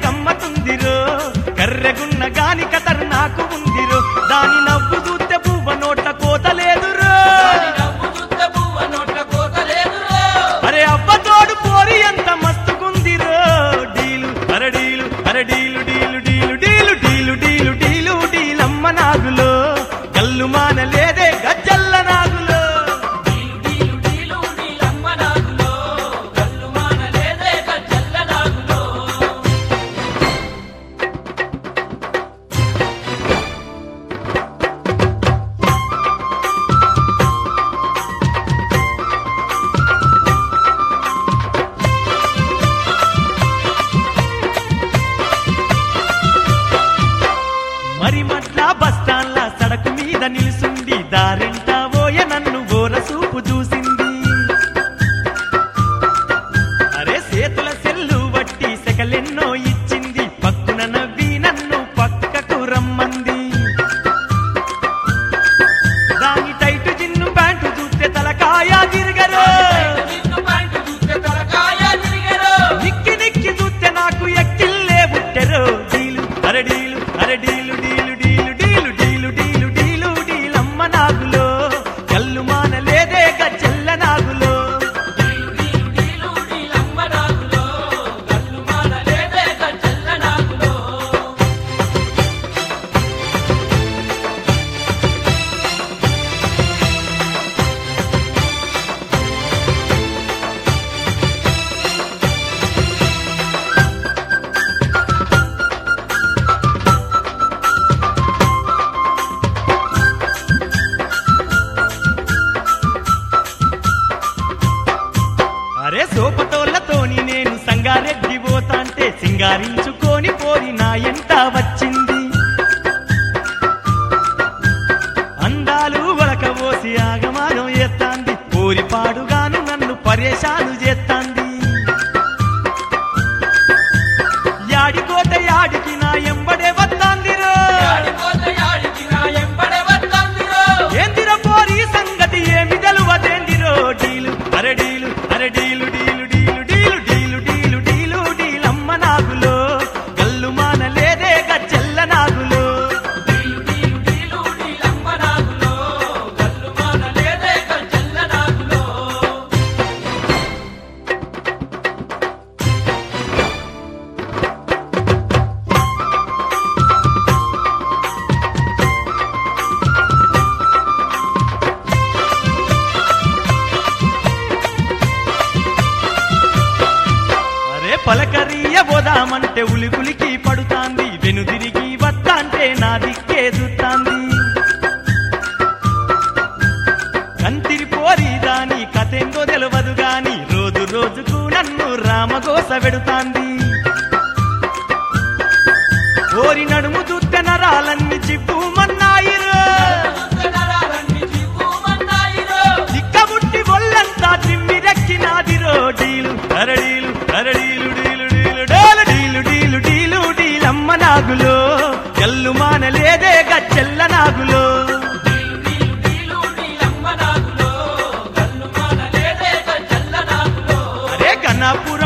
గమ్మతుందిరో కర్రెగున్న గాని కతర్ నాకు ఉందిరో దాని నవ్వు చూస్తే పువ్వ నోట్ల కోత లేదురో దాని నవ్వు చూస్తే పువ్వ నోట్ల కోత లేదురో. అరే అవ్వ తోడు పోరి ఎంత మస్తుకుందిరో డీలు అరే డీలు అరే డీలు డీలు డీలు డీలు డీలు డీలు డీలు డీలమ్మ నాగులో కల్లు మానలేదే గజ్జల్ల నాగులో డీలు డీలు డీలు డీలమ్మ నాగులో. కళ్ళు మానలేదే గజ్జల్ల నాగులో. మరి మట్ల బస్టాన్ల సడకు మీద నిలుసుంది దారెంట ఓయ నన్ను ఓర చూపు చూసింది అరే సేతుల సెల్లు వట్టి సెకలెన్నో ఇచ్చింది పక్కున నవ్వి నన్ను పక్కకు రమ్మంది దాని టైటు జిన్ను ప్యాంటు చూస్తే తలకాయ తిరగరు నిన్ను ప్యాంటు చూస్తే తలకాయ తిరిగెను. నిక్కి నిక్కి చూస్తే నాకు ఎక్కిల్లే బుట్టెరు డీలు అరే డీలు అరే డీలు డీలు డీలు డీలు డీలు డీలు డీలు డీలమ్మ నాగులో కల్లు మానలేదే గజ్జల్ల నాగులో డీలు డీలు డీలు డీలమ్మ నాగులో. కళ్ళు మానలేదే గజ్జల్ల నాగులో. అరే సోపటోళ్ళతోని నేను సంగారెడ్డి పోతాంటే సింగారించుకొని పోరి నా ఎంట వచ్చింది అందాలు వలక పోసి ఆగమాగం ఎత్తాంది పోరి పాడుగాను నన్ను పరేషాను చేస్తాంది యాడికోట యాడికి నా ఎంబడే వస్తాందిరో యాడిపోతే యాడికి నా ఎంబడే వత్తందిరో. ఏందిర పోరి సంగతి ఏమి తెలువదేందిరో డీలు అరే డీలు అరే డీలు డీలు డీలు డీలు డీలు డీలు డీలు డీలమ్మ నాగులో కల్లు మానలేదే గజ్జల్ల నాగులో డీలు డీలు డీలు డీలమ్మ నాగులో. కళ్ళు మానలేదే గజ్జల్ల నాగులో. అరే పలకరియ పోదామంటే ఉలికులికి పడుతాంది వెనుదిరిగి వత్తాంటే నా దిక్కే చూస్తాంది కంతిరి పోరి దాని కథెందో తెలియదు గాని రోజు రోజుకు నన్ను రామగోస పెడుతాంది ఓరి నడుము చూస్తే నరాలన్నీ చిప్పుమన్నాయిరో నరాలన్నీ చిక్కుమన్నాయిరో. చిక్కబుట్టి ఒళ్ళంతా తిమ్మిరెక్కినాదిరో డీలు అరడీలు అరడీలు డీలు డీలు డోలు డీలు డీలు డీలు డీలమ్మ నాగులో ఎల్లు మానలేదే గచ్చెల్ల నాగులో డీలు డీలు డీలు డీలమ్మ నాగులో. కళ్ళు మానలేదే గజ్జల్ల నాగులో. అరే కన్నాపూర్